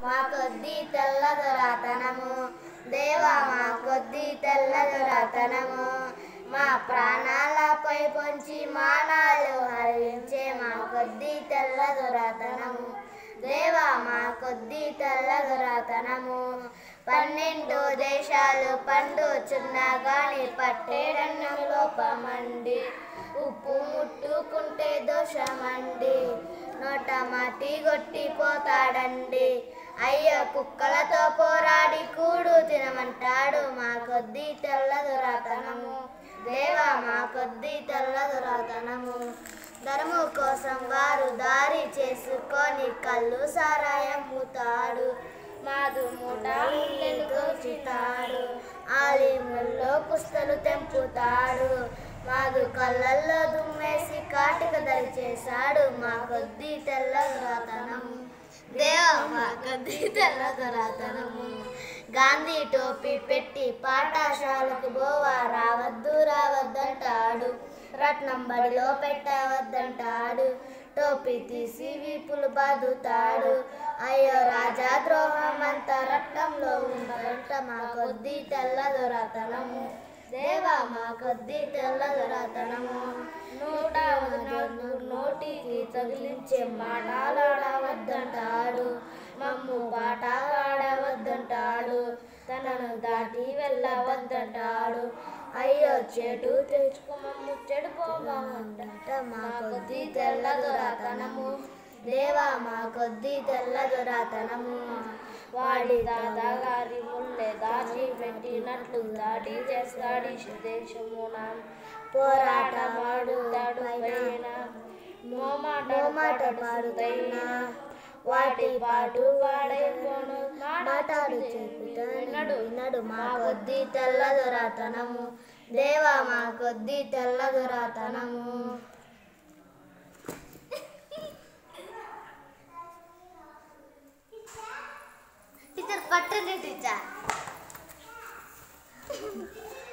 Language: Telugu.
మా కొద్ది తెల్లదొరతనము దేవా మా కొద్ది తెల్లదొరతనము మా ప్రాణాలపై పొంచి మానాలు హరించే మా కొద్ది తెల్లదొరతనము దేవా మా కొద్ది తెల్లదొరతనము పన్నెండు దేశాలు పండుచున్నా గాని పట్టేడన్న లోపమండి ఉప్పు ముట్టుకుంటే దోషమండి నోట మాటి కొట్టిపోతాడండి అయ్యో కుక్కలతో పోరాడి కూడు తినమంటాడు మా కొద్ది తెల్లదురాతనము దేవా మా కొద్ది తెల్లదురాతనము ధర్ము కోసం వారు దారి చేసుకొని కళ్ళు సారాయమ్ముతాడు మాదు మూట ముళ్ళెలు దోచుతాడు ఆలిముల్లో పుస్తలు తెంపుతాడు మాదు కళ్ళల్లో దుమ్మేసి కాటిక దరి చేశాడు మా కొద్ది తెల్లదురాతనము దేవ మా కొద్ది తెల్లదురాతనము గాంధీ టోపీ పెట్టి పాఠశాలకు బోవా రావద్దు రావద్దంటాడు రత్నం బడిలో పెట్టవద్దంటాడు టోపీ తీసి వీపులు బాదుతాడు అయ్యో రాజా ద్రోహం అంత రక్తంలో ఉందంట మా కొద్ది తెల్లదొరతనము దేవా మా కొద్ది తెల్లదొరతనము నూట జోళ్ళు నోటికి తగిలించే మాటలాడవద్దంటాడు మమ్ము పాట ఆడవద్దంటాడు తనను దాటి వెళ్ళవద్దంటాడు అయ్యో చెడు తెచ్చుకోమమ్ము చెడిపోమంట మా కొద్ది తెల్లదురాతనము దేవా మా కొద్ది తెల్లదురాతనము వాడి దాదాగారి ముల్లె దాచి పెట్టినట్లు దాడి చేస్తాడు ఈ దేశమున పోరాటమాడు పైన మోమాట పాడుతైనా వాటి పాటు వాడైపోను మాటాడు చెప్పుతాడు వినడు మా కొద్ది తెల్లదురాతనము దేవా మా కొద్ది తెల్లదురాతనము టీచర్ కొట్టండి టీచర్